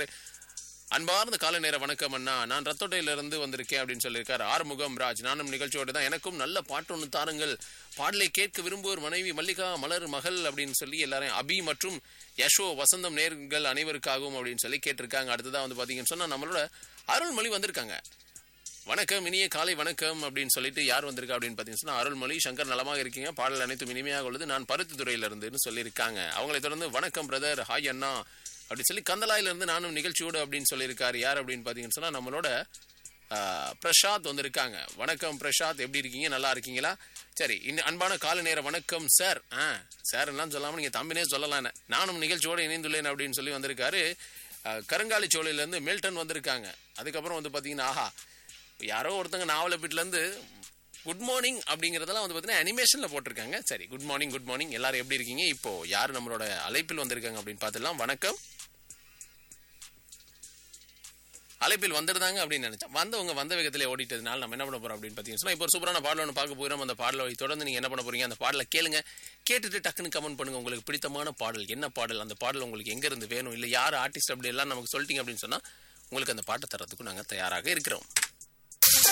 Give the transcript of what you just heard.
சொல்லியிருக்காரு அன்பார்ந்த காலை நேர வணக்கம் அண்ணா நான் ரத்தோட்டையில இருந்து வந்திருக்கேன் அப்படின்னு சொல்லியிருக்காரு ஆறுமுகம் ராஜ் நானும் நிகழ்ச்சியோடு தான் எனக்கும் நல்ல பாட்டு ஒன்று தாருங்கள் பாடலை கேட்க விரும்புவோர் மனைவி மல்லிகா மலர் மகள் அப்படின்னு சொல்லி எல்லாரும் அபி மற்றும் யஷோ வசந்தம் நேர்கள் அனைவருக்காகவும் அப்படின்னு சொல்லி கேட்டிருக்காங்க அடுத்ததான் வந்து பாத்தீங்கன்னு சொன்னா நம்மளோட அருள்மொழி வந்திருக்காங்க வணக்கம் இனிய காலை வணக்கம் அப்படின்னு சொல்லிட்டு யார் வந்திருக்கா அப்படின்னு பார்த்தீங்கன்னா அருள்மொழி சங்கர் நலமாக இருக்கீங்க பாடல் அனைத்தும் இனிமையாக உள்ளது நான் பருத்தித்துறையில இருந்துன்னு சொல்லியிருக்காங்க அவங்களை தொடர்ந்து வணக்கம் பிரதர் ஹாய் அண்ணா அப்படின்னு சொல்லி கந்தலாயில இருந்து நானும் நிகழ்ச்சியோடு அப்படின்னு சொல்லியிருக்காரு யார் அப்படின்னு பார்த்தீங்கன்னு சொன்னா நம்மளோட ஆ, பிரசாத் வந்திருக்காங்க வணக்கம் பிரசாத் எப்படி இருக்கீங்க நல்லா இருக்கீங்களா சரி இன்னும் அன்பான காலை நேர வணக்கம் சார் ஆ சார் எல்லாம் சொல்லாம நீங்க தம்பினே சொல்லலாம் என்ன. நானும் நிகழ்ச்சியோடு இணைந்துள்ளேன் அப்படின்னு சொல்லி வந்திருக்காரு ஆ, கருங்காலி சோலையில இருந்து மில்டன் வந்திருக்காங்க அதுக்கப்புறம் வந்து பாத்தீங்கன்னா ஆஹா யாரோ ஒருத்தங்க நாவலப்பீட்ல இருந்து குட் மார்னிங் அப்படிங்கறதெல்லாம் வந்து பார்த்தீங்கன்னா அனிமேஷன்ல போட்டிருக்காங்க சரி குட் மார்னிங் குட் மார்னிங் எல்லாரும் எப்படி இருக்கீங்க இப்போ யார் நம்மளோட அழைப்பில் வந்திருக்காங்க அப்படின்னு பார்த்துலாம் வணக்கம் அழைப்பில் வந்துருந்தாங்க அப்படின்னு நினைச்சேன் வந்தவங்க வந்த வேகத்திலே ஓடிட்டதுனால நம்ம என்ன பண்ண போறோம் அப்படின்னு பார்த்தீங்கன்னா இப்போ ஒரு சூப்பரான பாடல் ஒன்று பார்க்க போகிறோம் அந்த பாடலை தொடர்ந்து நீங்க என்ன பண்ண போறீங்க அந்த பாடலை கேளுங்க கேட்டுட்டு டக்குன்னு கமெண்ட் பண்ணுங்க உங்களுக்கு பிடித்தமான பாடல் என்ன பாடல் அந்த பாடல் உங்களுக்கு எங்க இருந்து வேணும் இல்லை யார் ஆர்டிஸ்ட் அப்படி எல்லாம் நமக்கு சொல்லிட்டீங்க அப்படின்னு சொன்னா உங்களுக்கு அந்த பாட்டை தரத்துக்கும் நாங்கள் தயாராக இருக்கிறோம்